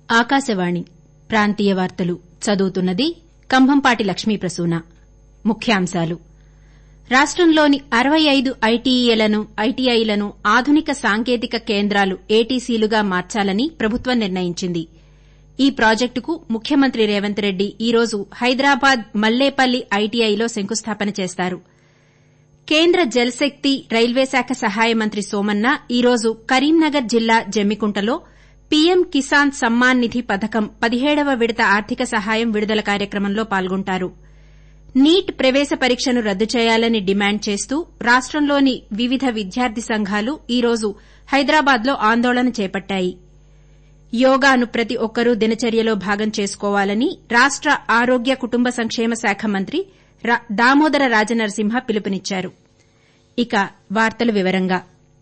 ఆకాశవాణి ప్రాంతీయ వార్తలు చదువుతున్నది కంభంపాటి లక్ష్మీప్రసూన ముఖ్యాంశాలు రాష్టంలోని అరవై ఐదు ఐటీఐలను ఆధునిక సాంకేతిక కేంద్రాలు ఏటీసీలుగా మార్చాలని ప్రభుత్వం నిర్ణయించింది ఈ ప్రాజెక్టుకు ముఖ్యమంత్రి రేవంత్ రెడ్డి ఈ రోజు హైదరాబాద్ మల్లేపల్లి ఐటీఐలో శంకుస్థాపన చేస్తారు కేంద్ర జలశక్తి రైల్వే శాఖ సహాయ మంత్రి సోమన్న ఈ రోజు కరీంనగర్ జిల్లా జమ్మికుంటలో పీఎం కిసాన్ సమ్మాన్ నిధి పథకం పదిహేడవ విడత ఆర్థిక సహాయం విడుదల కార్యక్రమంలో పాల్గొంటారు నీట్ ప్రవేశ పరీక్షను రద్దు చేయాలని డిమాండ్ చేస్తూ రాష్టంలోని వివిధ విద్యార్థి సంఘాలు ఈ రోజు హైదరాబాద్లో ఆందోళన చేపట్టాయి యోగాను ప్రతి ఒక్కరూ దినచర్యలో భాగం చేసుకోవాలని రాష్ట ఆరోగ్య కుటుంబ సంక్షేమ శాఖ మంత్రి దామోదర రాజనరసింహ పిలుపునిచ్చారు ఇక వార్తల వివరంగా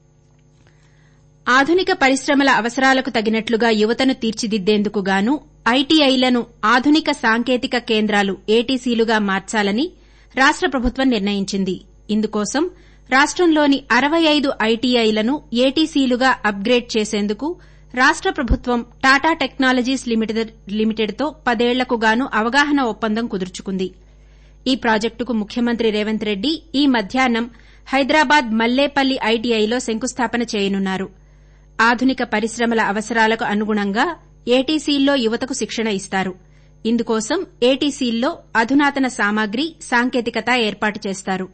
ఆధునిక పరిశ్రమల అవసరాలకు తగినట్లుగా యువతను తీర్చిదిద్దేందుకు గాను ఐటీఐలను ఆధునిక సాంకేతిక కేంద్రాలు ఏటీసీలుగా మార్చాలని రాష్ట ప్రభుత్వం నిర్ణయించింది ఇందుకోసం రాష్టంలోని అరవై ఐదు ఐటీఐలను ఏటీసీలుగా అప్గ్రేడ్ చేసేందుకు రాష్ట ప్రభుత్వం టాటా టెక్నాలజీస్ లిమిటెడ్తో పదేళ్లకు గాను అవగాహన ఒప్పందం కుదుర్చుకుంది ఈ ప్రాజెక్టుకు ముఖ్యమంత్రి రేవంత్ రెడ్డి ఈ మధ్యాహ్నం హైదరాబాద్ మల్లేపల్లి ఐటీఐలో శంకుస్థాపన చేయనున్నారు ఆధునిక పరిశ్రమల అవసరాలకు అనుగుణంగా ఏటీసీల్లో యువతకు శిక్షణ ఇస్తారు ఇందుకోసం ఏటీసీల్లో అధునాతన సామాగ్రి సాంకేతికత ఏర్పాటు చేస్తారు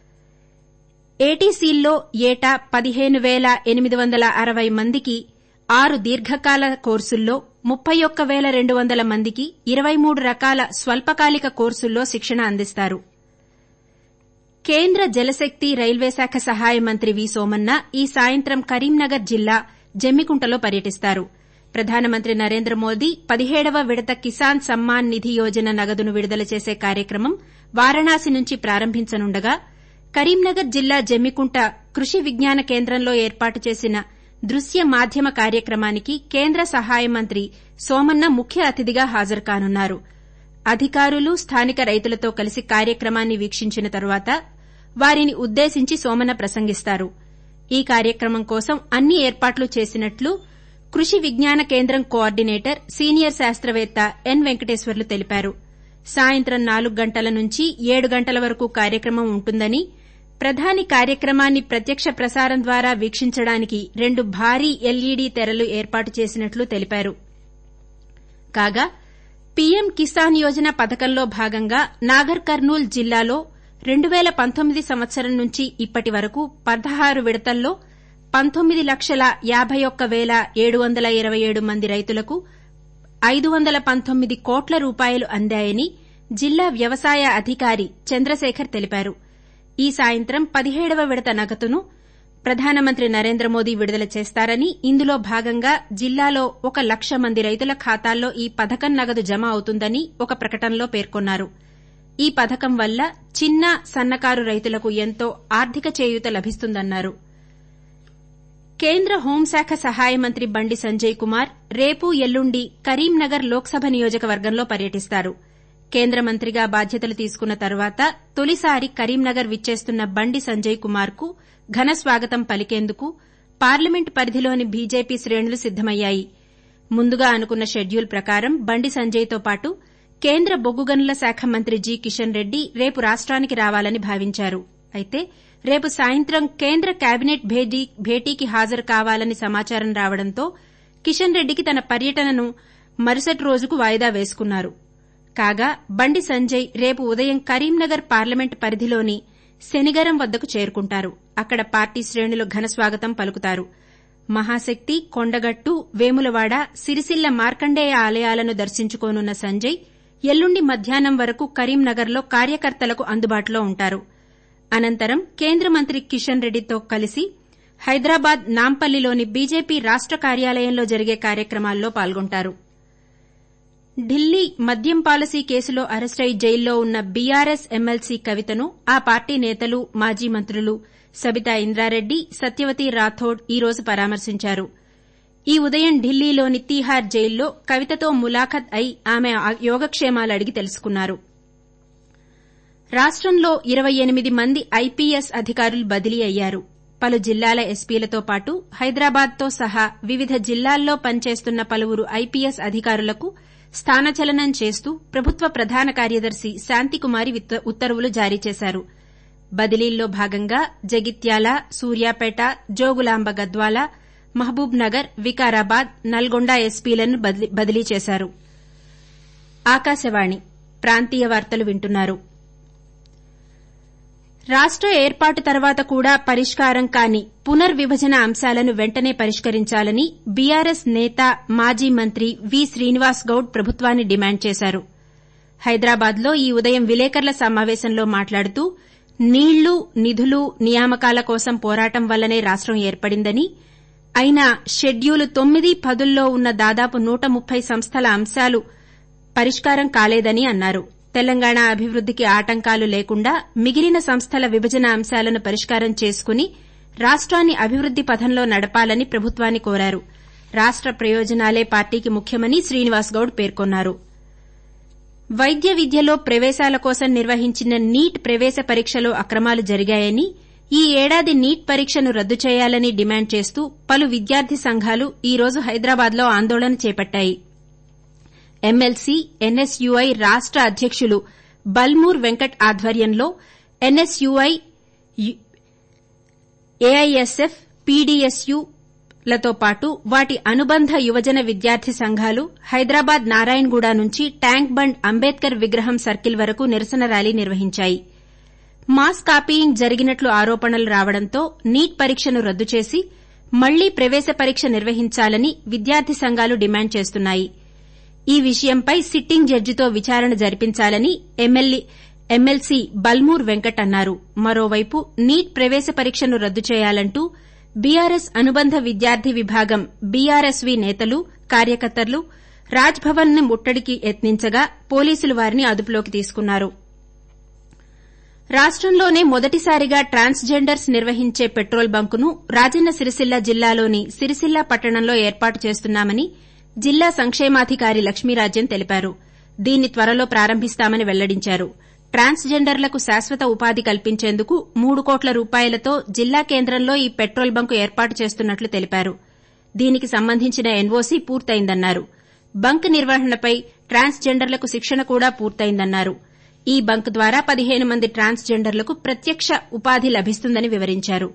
ఏటీసీల్లో ఏటా పదిహేను పేల ఎనిమిది వందల అరవై మందికి ఆరు దీర్ఘకాల కోర్సుల్లో ముప్పై ఒక్క పేల రెండు వందల మందికి ఇరవై మూడు రకాల స్వల్పకాలిక కోర్సుల్లో శిక్షణ అందిస్తారు కేంద్ర జలశక్తి రైల్వే శాఖ సహాయ మంత్రి వి సోమన్న ఈ సాయంత్రం కరీంనగర్ జిల్లా జమ్మికుంటలో పర్యటిస్తారు ప్రధానమంత్రి నరేంద్ర మోదీ పదిహేడవ విడత కిసాన్ సమ్మాన్ నిధి యోజన నగదును విడుదల చేసే కార్యక్రమం వారణాసి నుంచి ప్రారంభించనుండగా కరీంనగర్ జిల్లా జమ్మికుంట కృషి విజ్ఞాన కేంద్రంలో ఏర్పాటు చేసిన దృశ్య మాధ్యమ కార్యక్రమానికి కేంద్ర సహాయ మంత్రి సోమన్న ముఖ్య అతిథిగా హాజరుకానున్నారు అధికారులు స్థానిక రైతులతో కలిసి కార్యక్రమాన్ని వీక్షించిన తరువాత వారిని ఉద్దేశించి సోమన్న ప్రసంగిస్తారు ఈ కార్యక్రమం కోసం అన్ని ఏర్పాట్లు చేసినట్లు కృషి విజ్ఞాన కేంద్రం కోఆర్డినేటర్ సీనియర్ శాస్త్రవేత్త ఎన్ వెంకటేశ్వర్లు తెలిపారు సాయంత్రం నాలుగు గంటల నుంచి ఏడు గంటల వరకు కార్యక్రమం ఉంటుందని ప్రధాని కార్యక్రమాన్ని ప్రత్యక్ష ప్రసారం ద్వారా వీక్షించడానికి రెండు భారీ ఎల్ఈడీ తెరలు ఏర్పాటు చేసినట్లు తెలిపారు కాగా పీఎం కిసాన్ యోజన పథకంలో భాగంగా నాగర్ కర్నూల్ జిల్లాలో రెండు పేల పంతొమ్మిది సంవత్సరం నుంచి ఇప్పటి వరకు పదహారు విడతల్లో పంతొమ్మిది లక్షల యాబై ఒక్క పేల ఏడు వందల ఇరవై ఏడు మంది రైతులకు ఐదు వందల పంతొమ్మిది కోట్ల రూపాయలు అందాయని జిల్లా వ్యవసాయ అధికారి చంద్రశేఖర్ తెలిపారు ఈ సాయంత్రం పదిహేడవ విడత నగదును ప్రధానమంత్రి నరేంద్ర మోదీ విడుదల చేస్తారని ఇందులో భాగంగా జిల్లాలో ఒక లక్ష మంది రైతుల ఖాతాల్లో ఈ పథకం నగదు జమ అవుతుందని ఒక ప్రకటనలో పేర్కొన్నారు ఈ పథకం వల్ల చిన్న సన్నకారు రైతులకు ఎంతో ఆర్థిక చేయూత లభిస్తుందన్నారు కేంద్ర హోంశాఖ సహాయ మంత్రి బండి సంజయ్ కుమార్ రేపు ఎల్లుండి కరీంనగర్ లోక్సభ నియోజకవర్గంలో పర్యటిస్తారు కేంద్ర మంత్రిగా బాధ్యతలు తీసుకున్న తర్వాత తొలిసారి కరీంనగర్ విచ్చేస్తున్న బండి సంజయ్ కుమార్ కు ఘన స్వాగతం పలికేందుకు పార్లమెంట్ పరిధిలోని బీజేపీ శ్రేణులు సిద్దమయ్యాయి ముందుగా అనుకున్న షెడ్యూల్ ప్రకారం బండి సంజయ్తో పాటు కేంద్ర బొగ్గు గనుల శాఖ మంత్రి జి కిషన్ రెడ్డి రేపు రాష్టానికి రావాలని భావించారు అయితే రేపు సాయంత్రం కేంద్ర కేబినెట్ భేటీకి హాజరు కావాలని సమాచారం రావడంతో కిషన్ రెడ్డికి తన పర్యటనను మరుసటి రోజుకు వాయిదా వేసుకున్నారు కాగా బండి సంజయ్ రేపు ఉదయం కరీంనగర్ పార్లమెంట్ పరిధిలోని శనిగరం వద్దకు చేరుకుంటారు అక్కడ పార్టీ శ్రేణులు ఘనస్వాగతం పలుకుతారు మహాశక్తి కొండగట్టు వేములవాడ సిరిసిల్ల మార్కండేయ ఆలయాలను దర్శించుకోనున్న సంజయ్ ఎల్లుండి మధ్యాహ్నం వరకు కరీంనగర్లో కార్యకర్తలకు అందుబాటులో ఉంటారు అనంతరం కేంద్ర మంత్రి కిషన్ రెడ్డితో కలిసి హైదరాబాద్ నాంపల్లిలోని బీజేపీ రాష్ట కార్యాలయంలో జరిగే కార్యక్రమాల్లో పాల్గొంటారు ఢిల్లీ మద్యం పాలసీ కేసులో అరెస్టై జైల్లో ఉన్న బీఆర్ఎస్ ఎమ్మెల్సీ కవితను ఆ పార్టీ నేతలు మాజీ మంత్రులు సబితా ఇంద్రారెడ్డి సత్యవతి రాథోడ్ ఈ రోజు పరామర్శించారు ఈ ఉదయం ఢిల్లీలోని తీహార్ జైల్లో కవితతో ములాఖత్ అయి ఆమె యోగక్షేమాలు అడిగి తెలుసుకున్నారు రాష్టంలో ఇరవై ఎనిమిది మంది ఐపీఎస్ అధికారులు బదిలీ అయ్యారు పలు జిల్లాల ఎస్పీలతో పాటు హైదరాబాద్తో సహా వివిధ జిల్లాల్లో పనిచేస్తున్న పలువురు ఐపీఎస్ అధికారులకు స్థానచలనం చేస్తూ ప్రభుత్వ ప్రధాన కార్యదర్శి శాంతికుమారి ఉత్తర్వులు జారీ చేశారు బదిలీల్లో భాగంగా జగిత్యాల సూర్యాపేట జోగులాంబ గద్వాల మహబూబ్ నగర్ వికారాబాద్ నల్గొండ ఎస్పీలను బదిలీ చేశారు ఆకాశవాణి ప్రాంతీయ వార్తలు వింటున్నారు రాష్ట ఏర్పాటు తర్వాత కూడా పరిష్కారం కాని పునర్విభజన అంశాలను వెంటనే పరిష్కరించాలని బీఆర్ఎస్ నేత మాజీ మంత్రి వి శ్రీనివాస్ గౌడ్ ప్రభుత్వాన్ని డిమాండ్ చేశారు హైదరాబాద్లో ఈ ఉదయం విలేకరుల సమావేశంలో మాట్లాడుతూ నీళ్లు నిధులు నియామకాల కోసం పోరాటం వల్లనే రాష్టం ఏర్పడిందని అయినా షెడ్యూలు తొమ్మిది పదుల్లో ఉన్న దాదాపు నూట ముప్పై సంస్థల అంశాలు పరిష్కారం కాలేదని అన్నారు తెలంగాణ అభివృద్దికి ఆటంకాలు లేకుండా మిగిలిన సంస్థల విభజన అంశాలను పరిష్కారం చేసుకుని రాష్ట్రాన్ని అభివృద్ది పథంలో నడపాలని ప్రభుత్వాన్ని కోరారు రాష్ట ప్రయోజనాలే పార్టీకి ముఖ్యమని శ్రీనివాస్ గౌడ్ పేర్కొన్నారు వైద్య విద్యలో ప్రవేశాల కోసం నిర్వహించిన నీట్ ప్రవేశ పరీక్షలో అక్రమాలు జరిగాయని ఈ ఏడాది నీట్ పరీక్షను రద్దు చేయాలని డిమాండ్ చేస్తూ పలు విద్యార్థి సంఘాలు ఈ రోజు హైదరాబాద్లో ఆందోళన చేపట్టాయి ఎమ్మెల్సీ ఎన్ఎస్యూఐ రాష్ట అధ్యకులు బల్మూర్ వెంకట్ ఆధ్వర్యంలో ఎన్ఎస్యూఐ ఏఐఎస్ఎఫ్ పీడీఎస్యూ లతో పాటు వాటి అనుబంధ యువజన విద్యార్థి సంఘాలు హైదరాబాద్ నారాయణగూడ నుంచి ట్యాంక్ బండ్ అంబేద్కర్ విగ్రహం సర్కిల్ వరకు నిరసన ర్యాలీ నిర్వహించాయి మాస్ కాపీయింగ్ జరిగినట్లు ఆరోపణలు రావడంతో నీట్ పరీక్షను రద్దు చేసి మళ్లీ ప్రవేశ పరీక్ష నిర్వహించాలని విద్యార్థి సంఘాలు డిమాండ్ చేస్తున్నాయి ఈ విషయంపై సిట్టింగ్ జడ్జితో విచారణ జరిపించాలని ఎమ్మెల్సీ బల్మూర్ వెంకట్ అన్నారు మరోవైపు నీట్ ప్రవేశ పరీక్షను రద్దు చేయాలంటూ బీఆర్ఎస్ అనుబంధ విద్యార్థి విభాగం బీఆర్ఎస్వీ నేతలు కార్యకర్తలు రాజ్భవన్ ను ముట్టడికి యత్నించగా పోలీసులు వారిని అదుపులోకి తీసుకున్నారు రాష్టంలోనే మొదటిసారిగా ట్రాన్స్ జెండర్స్ నిర్వహించే పెట్రోల్ బంకును రాజన్న సిరిసిల్ల జిల్లాలోని సిరిసిల్ల పట్టణంలో ఏర్పాటు చేస్తున్నామని జిల్లా సంక్షేమాధికారి లక్ష్మీరాజ్యం తెలిపారు దీన్ని త్వరలో ప్రారంభిస్తామని వెల్లడించారు ట్రాన్స్ జెండర్లకు శాశ్వత ఉపాధి కల్పించేందుకు మూడు కోట్ల రూపాయలతో జిల్లా కేంద్రంలో ఈ పెట్రోల్ బంకు ఏర్పాటు చేస్తున్నట్లు తెలిపారు దీనికి సంబంధించిన ఎన్ఓసీ పూర్తయిందన్నారు బంక్ నిర్వహణపై ట్రాన్స్ జెండర్లకు శిక్షణ కూడా పూర్తయిందన్నారు ఈ బంక్ ద్వారా పదిహేను మంది ట్రాన్స్ జెండర్లకు ప్రత్యక్ష ఉపాధి లభిస్తుందని వివరించారు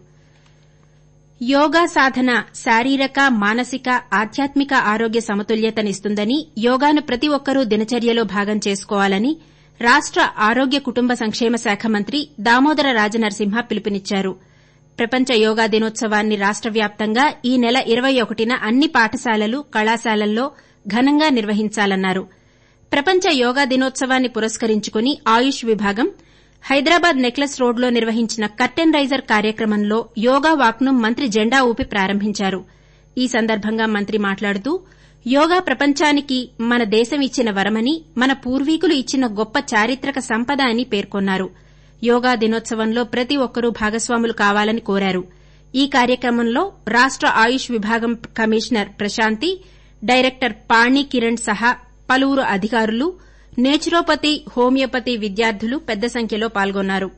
యోగా సాధన శారీరక మానసిక ఆధ్యాత్మిక ఆరోగ్య సమతుల్యతనిస్తుందని యోగాను ప్రతి ఒక్కరూ దినచర్యలో భాగం చేసుకోవాలని రాష్ట ఆరోగ్య కుటుంబ సంక్షేమ శాఖ మంత్రి దామోదర రాజనరసింహ పిలుపునిచ్చారు ప్రపంచ యోగా దినోత్సవాన్ని రాష్ట వ్యాప్తంగా ఈ నెల ఇరవై ఒకటిన అన్ని పాఠశాలలు కళాశాలల్లో ఘనంగా నిర్వహించాలన్నారు ప్రపంచ యోగా దినోత్సవాన్ని పురస్కరించుకుని ఆయుష్ విభాగం హైదరాబాద్ నెక్లెస్ రోడ్లో నిర్వహించిన కర్టెన్ రైజర్ కార్యక్రమంలో యోగా వాక్ను మంత్రి జెండా ఊపి ప్రారంభించారు ఈ సందర్భంగా మంత్రి మాట్లాడుతూ యోగా ప్రపంచానికి మన దేశం ఇచ్చిన వరమని మన పూర్వీకులు ఇచ్చిన గొప్ప చారిత్రక సంపద అని పేర్కొన్నారు యోగా దినోత్సవంలో ప్రతి ఒక్కరూ భాగస్వాములు కావాలని కోరారు ఈ కార్యక్రమంలో రాష్ట ఆయుష్ విభాగం కమిషనర్ ప్రశాంతి డైరెక్టర్ పాణి కిరణ్ సహా పలువురు అధికారులు నేచురోపతి హోమియోపతి విద్యార్థులు పెద్ద సంఖ్యలో పాల్గొన్నారు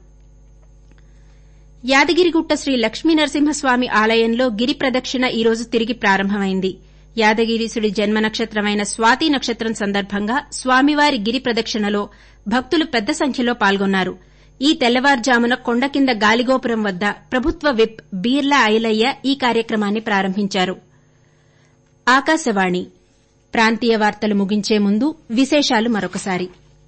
యాదగిరిగుట్ట శ్రీ లక్ష్మీనరసింహస్వామి ఆలయంలో గిరి ప్రదక్షిణ ఈ రోజు తిరిగి ప్రారంభమైంది యాదగిరీశుడి జన్మ నక్షత్రమైన స్వాతి నక్షత్రం సందర్భంగా స్వామివారి గిరి ప్రదక్షిణలో భక్తులు పెద్ద సంఖ్యలో పాల్గొన్నారు ఈ తెల్లవారుజామున కొండ కింద గాలిగోపురం వద్ద ప్రభుత్వ విప్ బీర్లా ఐలయ్య ఈ కార్యక్రమాన్ని ప్రారంభించారు ఆకాశవాణి ప్రాంతీయ వార్తలు ముగించే ముందు విశేషాలు మరొకసారి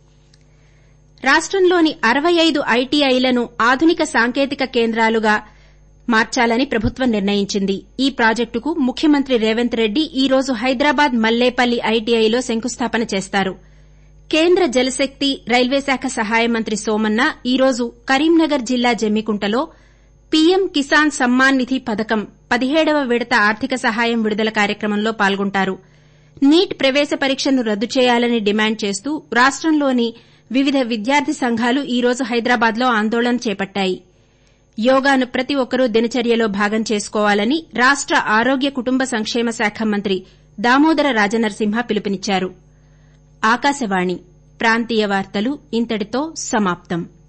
రాష్టంలోని అరవై ఐదు ఐటీఐలను ఆధునిక సాంకేతిక కేంద్రాలుగా మార్చాలని ప్రభుత్వం నిర్ణయించింది ఈ ప్రాజెక్టుకు ముఖ్యమంత్రి రేవంత్ రెడ్డి ఈ రోజు హైదరాబాద్ మల్లేపల్లి ఐటీఐలో శంకుస్థాపన చేస్తారు కేంద్ర జలశక్తి రైల్వే శాఖ సహాయ మంత్రి సోమన్న ఈ రోజు కరీంనగర్ జిల్లా జమ్మికుంటలో పీఎం కిసాన్ సమ్మాన్ నిధి పథకం పదిహేడవ విడత ఆర్థిక సహాయం విడుదల కార్యక్రమంలో పాల్గొంటారు నీట్ ప్రవేశ పరీక్షను రద్దు చేయాలని డిమాండ్ చేస్తూ రాష్టంలోని వివిధ విద్యార్థి సంఘాలు ఈ రోజు హైదరాబాద్లో ఆందోళన చేపట్టాయి యోగాను ప్రతి ఒక్కరూ దినచర్యలో భాగం చేసుకోవాలని రాష్ట ఆరోగ్య కుటుంబ సంక్షేమ శాఖ మంత్రి దామోదర రాజనరసింహ పిలుపునిచ్చారు ఆకాశవాణి ప్రాంతీయ వార్తలు ఇంతటితో సమాప్తం